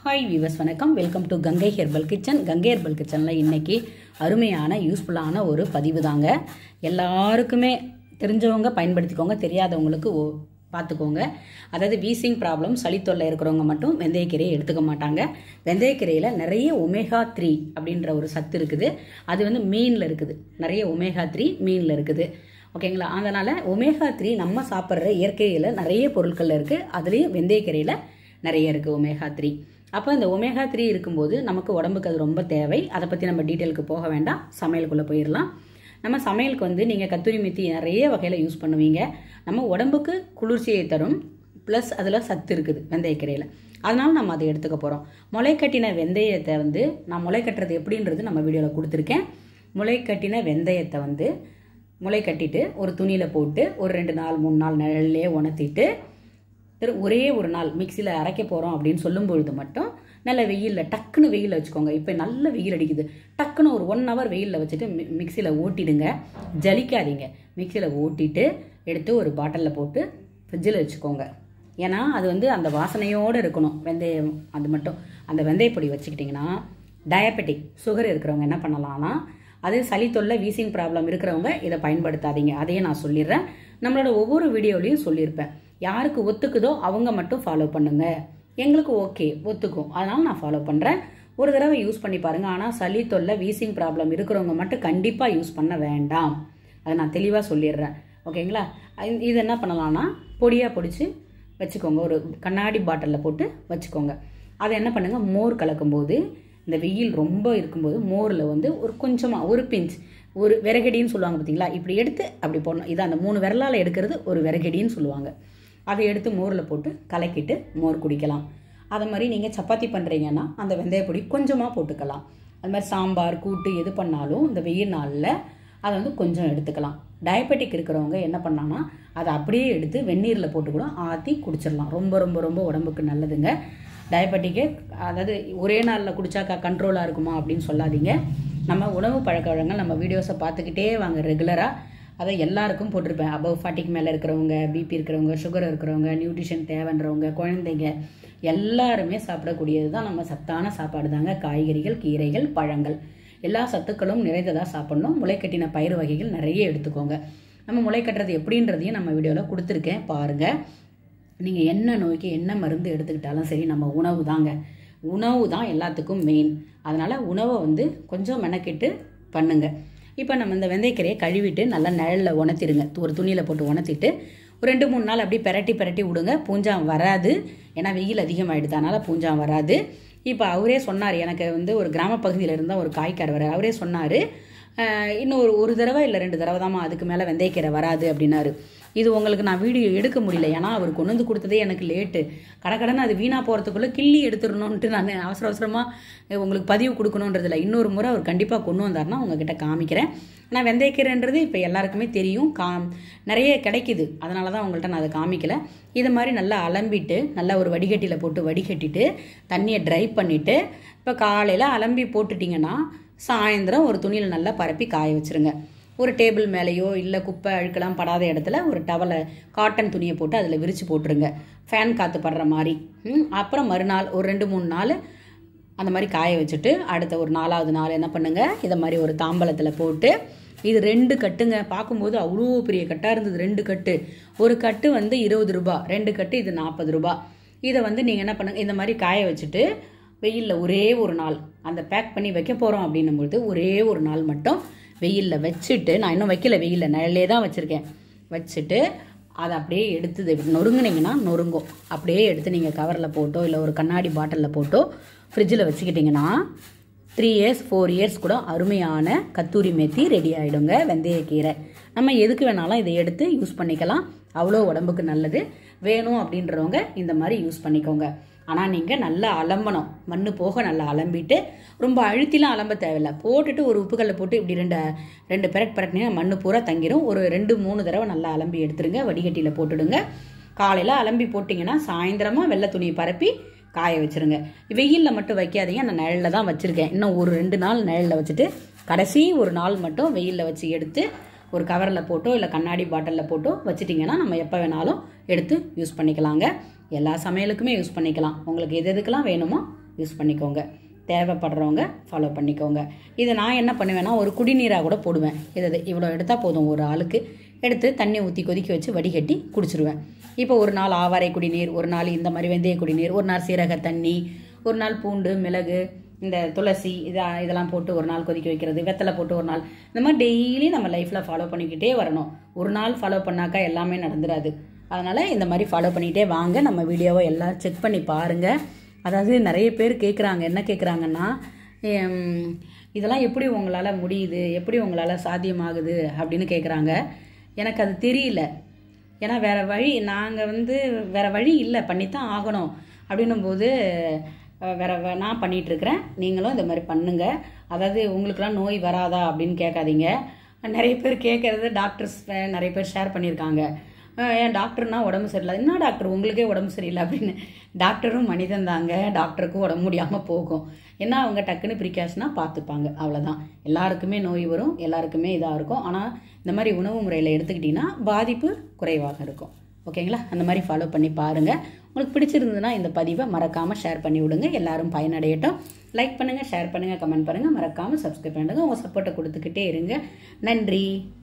hi viewers வணக்கம் welcome to Gangai herbal kitchen Gangai herbal கிச்சனில் இன்னைக்கு அருமையான யூஸ்ஃபுல்லான ஒரு பதிவு தாங்க எல்லாருக்குமே தெரிஞ்சவங்க பயன்படுத்திக்கோங்க தெரியாதவங்களுக்கு ஓ பார்த்துக்கோங்க அதாவது வீசிங் ப்ராப்ளம் சளி தொல்லை இருக்கிறவங்க மட்டும் வெந்தயக்கீரையை எடுத்துக்க மாட்டாங்க வெந்தயக்கீரையில் நிறைய ஒமேகா த்ரீ அப்படின்ற ஒரு சத்து இருக்குது அது வந்து மீனில் இருக்குது நிறைய ஒமேகா த்ரீ மீனில் இருக்குது ஓகேங்களா அதனால் ஒமேகா த்ரீ நம்ம சாப்பிட்ற இயற்கையில் நிறைய பொருட்கள் இருக்குது அதுலேயும் வெந்தயக்கீரையில் நிறைய இருக்குது ஒமேகா த்ரீ அப்போ இந்த ஒமேகா த்ரீ இருக்கும்போது நமக்கு உடம்புக்கு அது ரொம்ப தேவை அதை பற்றி நம்ம டீட்டெயிலுக்கு போக வேண்டாம் சமையலுக்குள்ளே போயிடலாம் நம்ம சமையலுக்கு வந்து நீங்கள் கத்தூரி மெத்தி நிறைய வகையில் யூஸ் பண்ணுவீங்க நம்ம உடம்புக்கு குளிர்ச்சியை தரும் ப்ளஸ் அதில் சத்து இருக்குது வெந்தயக்கீரையில் அதனால நம்ம அதை எடுத்துக்க போகிறோம் முளை கட்டின வெந்தயத்தை வந்து நான் முளை கட்டுறது எப்படின்றது நம்ம வீடியோவில் கொடுத்துருக்கேன் முளை கட்டின வெந்தயத்தை வந்து முளை கட்டிட்டு ஒரு துணியில் போட்டு ஒரு ரெண்டு நாள் மூணு நாள் நிழல்லே உணர்த்திட்டு திரு ஒரே ஒரு நாள் மிக்சியில் அரைக்க போகிறோம் அப்படின்னு சொல்லும் பொழுது மட்டும் நல்ல வெயிலில் டக்குன்னு வெயிலில் வச்சுக்கோங்க இப்போ நல்ல வெயில் அடிக்குது டக்குன்னு ஒரு ஒன் ஹவர் வெயிலில் வச்சுட்டு மி மிக்சியில் ஓட்டிடுங்க ஜலிக்காதீங்க மிக்சியில் ஓட்டிட்டு எடுத்து ஒரு பாட்டிலில் போட்டு ஃப்ரிட்ஜில் வச்சுக்கோங்க ஏன்னா அது வந்து அந்த வாசனையோடு இருக்கணும் வெந்தயம் அது மட்டும் அந்த வெந்தயப்பொடி வச்சுக்கிட்டிங்கன்னா டயபெட்டிக் சுகர் இருக்கிறவங்க என்ன பண்ணலாம்னா அது சளி தொல்லை வீசிங் ப்ராப்ளம் இருக்கிறவங்க இதை பயன்படுத்தாதீங்க அதையும் நான் சொல்லிடுறேன் நம்மளோட ஒவ்வொரு வீடியோலையும் சொல்லியிருப்பேன் யாருக்கு ஒத்துக்குதோ அவங்க மட்டும் ஃபாலோ பண்ணுங்க எங்களுக்கு ஓகே ஒத்துக்கும் அதனால நான் ஃபாலோ பண்ணுறேன் ஒரு தடவை யூஸ் பண்ணி பாருங்க ஆனால் சளி தொல்லை வீசிங் ப்ராப்ளம் இருக்கிறவங்க மட்டும் கண்டிப்பாக யூஸ் பண்ண வேண்டாம் அதை நான் தெளிவாக சொல்லிடுறேன் ஓகேங்களா இது- இது என்ன பண்ணலாம்னா பொடியாக பொடிச்சு வச்சுக்கோங்க ஒரு கண்ணாடி பாட்டிலில் போட்டு வச்சுக்கோங்க அதை என்ன பண்ணுங்க மோர் கலக்கும்போது இந்த வெயில் ரொம்ப இருக்கும்போது மோரில் வந்து ஒரு கொஞ்சமாக ஒரு பிஞ்ச் ஒரு விறகடின்னு சொல்லுவாங்க பார்த்தீங்களா இப்படி எடுத்து அப்படி போடணும் இது அந்த மூணு விரலால் எடுக்கிறது ஒரு விறகடின்னு சொல்லுவாங்க அதை எடுத்து மோரில் போட்டு கலக்கிட்டு மோர் குடிக்கலாம் அதை மாதிரி நீங்கள் சப்பாத்தி பண்ணுறீங்கன்னா அந்த வெந்தயப்பொடி கொஞ்சமாக போட்டுக்கலாம் அது மாதிரி சாம்பார் கூட்டு எது பண்ணாலும் இந்த வெயில் நாளில் அதை வந்து கொஞ்சம் எடுத்துக்கலாம் டயபெட்டிக் இருக்கிறவங்க என்ன பண்ணாங்கன்னா அதை அப்படியே எடுத்து வெந்நீரில் போட்டு கூட ஆற்றி குடிச்சிடலாம் ரொம்ப ரொம்ப ரொம்ப உடம்புக்கு நல்லதுங்க டயபெட்டிக்கு அதாவது ஒரே நாளில் குடிச்சாக்கா கண்ட்ரோலாக இருக்குமா அப்படின்னு சொல்லாதீங்க நம்ம உணவு பழக்க வழக்கங்கள் நம்ம வீடியோஸை பார்த்துக்கிட்டே வாங்க ரெகுலராக அதை எல்லாருக்கும் போட்டிருப்பேன் அபவ் ஃபார்ட்டிக்கு மேலே இருக்கிறவங்க பிபி இருக்கிறவங்க சுகர் இருக்கிறவங்க நியூட்ரிஷன் தேவைன்றவங்க குழந்தைங்க எல்லாருமே சாப்பிடக்கூடியது தான் நம்ம சத்தான சாப்பாடு தாங்க காய்கறிகள் கீரைகள் பழங்கள் எல்லா சத்துக்களும் நிறைந்ததாக சாப்பிடணும் முளைக்கட்டின பயிர் வகைகள் நிறைய எடுத்துக்கோங்க நம்ம முளை கட்டுறது எப்படின்றதையும் நம்ம வீடியோவில் கொடுத்துருக்கேன் பாருங்கள் நீங்கள் என்ன நோய்க்கு என்ன மருந்து எடுத்துக்கிட்டாலும் சரி நம்ம உணவு தாங்க உணவு தான் எல்லாத்துக்கும் மெயின் அதனால் உணவை வந்து கொஞ்சம் மெனக்கெட்டு பண்ணுங்க இப்போ நம்ம இந்த வெந்தயக்கீரையை கழுவிட்டு நல்லா நிழலில் உணர்த்திடுங்க ஒரு துணியில் போட்டு உணர்த்திட்டு ஒரு ரெண்டு மூணு நாள் அப்படியே பெரட்டி பெரட்டி விடுங்க பூஞ்சான் வராது ஏன்னா வெயில் அதிகமாகிடுது அதனால் பூஞ்சான் வராது இப்போ அவரே சொன்னார் எனக்கு வந்து ஒரு கிராம பகுதியில் இருந்தால் ஒரு காய்க்காரவர் அவரே சொன்னார் இன்னும் ஒரு ஒரு தடவை இல்லை ரெண்டு தடவை தாம்மா அதுக்கு மேலே வெந்தயக்கீரை வராது அப்படின்னாரு இது உங்களுக்கு நான் வீடியோ எடுக்க முடியல ஏன்னா அவர் கொண்டு வந்து கொடுத்ததே எனக்கு லேட்டு கடக்கடன்னு அது வீணாக போகிறதுக்குள்ளே கிள்ளி எடுத்துடணுன்ட்டு நான் அவசர அவசரமாக உங்களுக்கு பதிவு கொடுக்கணுன்றதில்ல இன்னொரு முறை அவர் கண்டிப்பாக கொண்டு வந்தாருன்னா உங்ககிட்ட காமிக்கிறேன் ஆனால் வெந்தயக்கீரைன்றது இப்போ எல்லாருக்குமே தெரியும் கா நிறைய கிடைக்குது அதனால தான் உங்கள்கிட்ட நான் அதை காமிக்கல இது மாதிரி நல்லா அலம்பிட்டு நல்லா ஒரு வடிகட்டியில் போட்டு வடிகட்டிட்டு தண்ணியை ட்ரை பண்ணிவிட்டு இப்போ காலையில் அலம்பி போட்டுட்டிங்கன்னா சாயந்தரம் ஒரு துணியில் நல்லா பரப்பி காய வச்சிருங்க ஒரு டேபிள் மேலேயோ இல்லை குப்பை அழுக்கெல்லாம் படாத இடத்துல ஒரு டவலை காட்டன் துணியை போட்டு அதில் விரித்து போட்டுருங்க ஃபேன் காற்று படுற மாதிரி ம், அப்புறம் மறுநாள் ஒரு ரெண்டு மூணு நாள் அந்த மாதிரி காய வச்சுட்டு அடுத்த ஒரு நாலாவது நாள் என்ன பண்ணுங்க இதை மாதிரி ஒரு தாம்பலத்தில் போட்டு இது ரெண்டு கட்டுங்க பார்க்கும்போது அவ்வளோ பெரிய கட்டாக இருந்தது ரெண்டு கட்டு ஒரு கட்டு வந்து இருபது ரூபாய் ரெண்டு கட்டு இது நாற்பது ரூபாய் இதை வந்து நீங்கள் என்ன பண்ணுங்க இந்த மாதிரி காய வச்சுட்டு வெயிலில் ஒரே ஒரு நாள் அந்த பேக் பண்ணி வைக்க போகிறோம் அப்படின்னும் பொழுது ஒரே ஒரு நாள் மட்டும் வெயிலில் வச்சுட்டு நான் இன்னும் வைக்கல வெயிலில் நிழலே தான் வச்சுருக்கேன் வச்சுட்டு அதை அப்படியே எடுத்து இதை இப்படி நொறுங்குனீங்கன்னா நொறுங்கும் அப்படியே எடுத்து நீங்கள் கவரில் போட்டோ இல்லை ஒரு கண்ணாடி பாட்டிலில் போட்டோ ஃப்ரிட்ஜில் வச்சுக்கிட்டிங்கன்னா த்ரீ இயர்ஸ் ஃபோர் இயர்ஸ் கூட அருமையான கத்தூரி மேத்தி ரெடி ஆகிடுங்க வெந்தயக்கீரை நம்ம எதுக்கு வேணாலும் இதை எடுத்து யூஸ் பண்ணிக்கலாம் அவ்வளோ உடம்புக்கு நல்லது வேணும் அப்படின்றவங்க இந்த மாதிரி யூஸ் பண்ணிக்கோங்க ஆனால் நீங்கள் நல்லா அலம்பணும் மண்ணு போக நல்லா அலம்பிட்டு ரொம்ப அழுத்திலாம் அலம்ப தேவையில்ல போட்டுட்டு ஒரு உப்புக்கல்ல போட்டு இப்படி ரெண்டு ரெண்டு பெரட் பெரட்டினீங்கன்னா மண்ணு பூரா தங்கிரும் ஒரு ரெண்டு மூணு தடவை நல்லா அலம்பி எடுத்துருங்க வடிகட்டியில் போட்டுடுங்க காலையில் அலம்பி போட்டிங்கன்னா சாயந்தரமாக வெள்ளை துணியை பரப்பி காய வச்சிருங்க வெயிலில் மட்டும் வைக்காதீங்க நான் நிழலில் தான் வச்சுருக்கேன் இன்னும் ஒரு ரெண்டு நாள் நிழலில் வச்சுட்டு கடைசி ஒரு நாள் மட்டும் வெயிலில் வச்சு எடுத்து ஒரு கவரில் போட்டோ இல்லை கண்ணாடி பாட்டிலில் போட்டோ வச்சிட்டிங்கன்னா நம்ம எப்போ வேணாலும் எடுத்து யூஸ் பண்ணிக்கலாங்க எல்லா சமையலுக்குமே யூஸ் பண்ணிக்கலாம் உங்களுக்கு எது எதுக்கெல்லாம் வேணுமோ யூஸ் பண்ணிக்கோங்க தேவைப்படுறவங்க ஃபாலோ பண்ணிக்கோங்க இதை நான் என்ன பண்ணுவேன்னா ஒரு குடிநீராக கூட போடுவேன் இது இவ்வளோ எடுத்தால் போதும் ஒரு ஆளுக்கு எடுத்து தண்ணி ஊற்றி கொதிக்க வச்சு வடிகட்டி குடிச்சிருவேன் இப்போ ஒரு நாள் ஆவாரை குடிநீர் ஒரு நாள் இந்த மாதிரி வெந்தய குடிநீர் ஒரு நாள் சீரக தண்ணி ஒரு நாள் பூண்டு மிளகு இந்த துளசி இதா இதெல்லாம் போட்டு ஒரு நாள் கொதிக்க வைக்கிறது வெத்தலை போட்டு ஒரு நாள் இந்த மாதிரி டெய்லி நம்ம லைஃப்பில் ஃபாலோ பண்ணிக்கிட்டே வரணும் ஒரு நாள் ஃபாலோ பண்ணாக்கா எல்லாமே நடந்துடாது அதனால் இந்த மாதிரி ஃபாலோ பண்ணிகிட்டே வாங்க நம்ம வீடியோவை எல்லாம் செக் பண்ணி பாருங்கள் அதாவது நிறைய பேர் கேட்குறாங்க என்ன கேட்குறாங்கன்னா ஹம், இதெல்லாம் எப்படி உங்களால் முடியுது எப்படி உங்களால் சாத்தியமாகுது அப்படின்னு கேட்குறாங்க எனக்கு அது தெரியல ஏன்னா வேற வழி நாங்கள் வந்து வேற வழி இல்லை பண்ணித்தான் ஆகணும் அப்படின்னும் போது அஹ், வேற வ- நான் பண்ணிட்டு இருக்கிறேன் நீங்களும் இந்த மாதிரி பண்ணுங்க அதாவது உங்களுக்குலாம் நோய் வராதா அப்படின்னு கேட்காதீங்க நிறைய பேர் கேட்கறது டாக்டர்ஸ் நிறைய பேர் ஷேர் பண்ணியிருக்காங்க அஹ், ஏன் டாக்டர்னா உடம்பு சரியில்லை என்ன டாக்டர் உங்களுக்கே உடம்பு சரியில்லை அப்படின்னு டாக்டரும் மனிதன் தாங்க டாக்டருக்கும் உடம்பு முடியாமல் போகும் ஏன்னா அவங்க டக்குன்னு ப்ரிகாஷனாக பார்த்துப்பாங்க அவ்வளோதான் எல்லாருக்குமே நோய் வரும் எல்லாருக்குமே இதாக இருக்கும் ஆனால் இந்த மாதிரி உணவு முறையில் எடுத்துக்கிட்டிங்கன்னா பாதிப்பு குறைவாக இருக்கும் ஓகேங்களா அந்த மாதிரி ஃபாலோ பண்ணி பாருங்கள் உங்களுக்கு பிடிச்சிருந்ததுன்னா இந்த பதிவை மறக்காமல் ஷேர் பண்ணி விடுங்க எல்லாரும் பயனடையட்டும் லைக் பண்ணுங்கள் ஷேர் பண்ணுங்கள் கமெண்ட் பண்ணுங்கள் மறக்காமல் சப்ஸ்கிரைப் பண்ணுங்கள் உங்கள் சப்போர்ட்டை கொடுத்துக்கிட்டே இருங்க நன்றி